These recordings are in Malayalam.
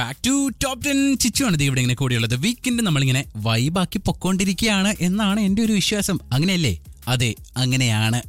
ബാക്ക് ടു ടോപ്പ് ടെൻ ചിച്ചു ആണ് ദേ ഇവിടെ ഇങ്ങനെ കൂടിയുള്ളത് വീക്കെൻഡ് നമ്മളിങ്ങനെ വൈബാക്കി പൊക്കോണ്ടിരിക്കുകയാണ് എന്നാണ് എൻ്റെ ഒരു വിശ്വാസം അങ്ങനെയല്ലേ അതെ അങ്ങനെയാണ്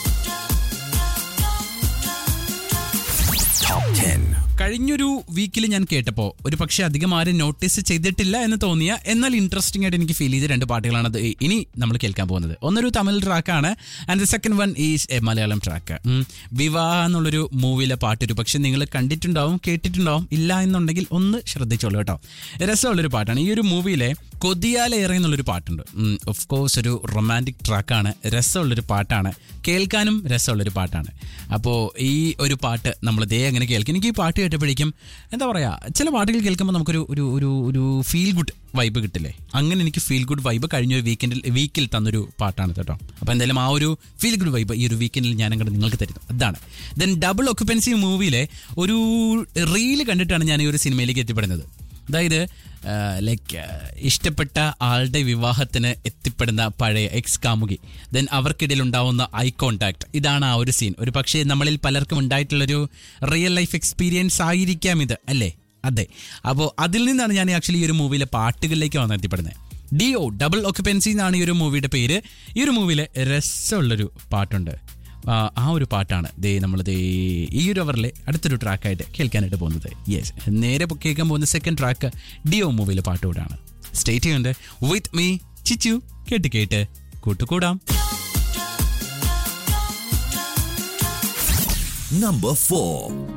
കഴിഞ്ഞൊരു വീക്കിൽ ഞാൻ കേട്ടപ്പോൾ ഒരു പക്ഷേ അധികം ആരും നോട്ടീസ് ചെയ്തിട്ടില്ല എന്ന് തോന്നിയ എന്നാൽ ഇൻട്രസ്റ്റിംഗ് ആയിട്ട് എനിക്ക് ഫീൽ ചെയ്ത രണ്ട് പാട്ടുകളാണ് അത് ഇനി നമ്മൾ കേൾക്കാൻ പോകുന്നത് ഒന്നൊരു തമിഴ് ട്രാക്കാണ് and the second one is a Malayalam track Vivaha എന്നുള്ളൊരു മൂവിയിലെ പാട്ട് ഒരു പക്ഷേ നിങ്ങൾ കണ്ടിട്ടുണ്ടാവും കേട്ടിട്ടുണ്ടാവും ഇല്ല എന്നുണ്ടെങ്കിൽ ഒന്ന് ശ്രദ്ധിച്ചോളൂ കേട്ടോ രസമുള്ളൊരു പാട്ടാണ് ഈ ഒരു മൂവിയിലെ കൊതിയാലേറെ എന്നുള്ളൊരു പാട്ടുണ്ട് ഓഫ് കോഴ്സ് ഒരു റൊമാൻറ്റിക് ട്രാക്കാണ് രസമുള്ളൊരു പാട്ടാണ് കേൾക്കാനും രസമുള്ളൊരു പാട്ടാണ് അപ്പോൾ ഈ ഒരു പാട്ട് നമ്മൾ ദേ അങ്ങനെ കേൾക്കും എനിക്ക് ഈ പാട്ട് കേട്ടപ്പോഴേക്കും എന്താ പറയുക ചില പാട്ടുകൾ കേൾക്കുമ്പോൾ നമുക്കൊരു ഒരു ഒരു ഒരു ഫീൽ ഗുഡ് വൈബ് കിട്ടില്ലേ അങ്ങനെ എനിക്ക് ഫീൽ ഗുഡ് വൈബ് കഴിഞ്ഞ ഒരു വീക്കെൻഡിൽ വീക്കിൽ തന്നൊരു പാട്ടാണ് കേട്ടോ അപ്പോൾ എന്തായാലും ആ ഒരു ഫീൽ ഗുഡ് വൈബ് ഈ ഒരു വീക്കെൻഡിൽ ഞാൻ അങ്ങോട്ട് നിങ്ങൾക്ക് തരുന്നു അതാണ് ദെൻ ഡബിൾ ഒക്യുപ്പൻസി മൂവിയിലെ ഒരു റീല് കണ്ടിട്ടാണ് ഞാൻ ഈ ഒരു സിനിമയിലേക്ക് എത്തിപ്പെടുന്നത് അതായത് ലൈക്ക് ഇഷ്ടപ്പെട്ട ആളുടെ വിവാഹത്തിന് എത്തിപ്പെടുന്ന പഴയ എക്സ് കാമുകി ദെൻ അവർക്കിടയിൽ ഉണ്ടാവുന്ന ഐ കോണ്ടാക്ട് ഇതാണ് ആ ഒരു സീൻ ഒരു പക്ഷേ നമ്മളിൽ പലർക്കും ഉണ്ടായിട്ടുള്ളൊരു റിയൽ ലൈഫ് എക്സ്പീരിയൻസ് ആയിരിക്കാം ഇത് അല്ലേ അതെ അപ്പോൾ അതിൽ നിന്നാണ് ഞാൻ ആക്ച്വലി ഈ ഒരു മൂവിയിലെ പാട്ടുകളിലേക്ക് വന്ന് എത്തിപ്പെടുന്നത് ഡിഒ ഡബിൾ ഓക്യുപ്പൻസി എന്നാണ് ഈ ഒരു മൂവിയുടെ പേര് ഈ ഒരു മൂവിയിലെ രസമുള്ളൊരു പാട്ടുണ്ട് ആ, ആ ഒരു പാട്ടാണ് ദേ നമ്മൾ ദേ ഈ ഒരു അവറിലെ അടുത്തൊരു ട്രാക്കായിട്ട് കേൾക്കാനായിട്ട് പോകുന്നത് യെസ് നേരെ പോ- കേൾക്കാൻ പോകുന്ന സെക്കൻഡ് ട്രാക്ക് ഡിയോ മൂവിയിലെ പാട്ടുകൂടാണ് സ്റ്റേറ്റ് ചെയ്യുന്നുണ്ട് വിത്ത് മീ ചിച്ചു കേട്ട് കേട്ട് കൂട്ടുകൂടാം Number 4.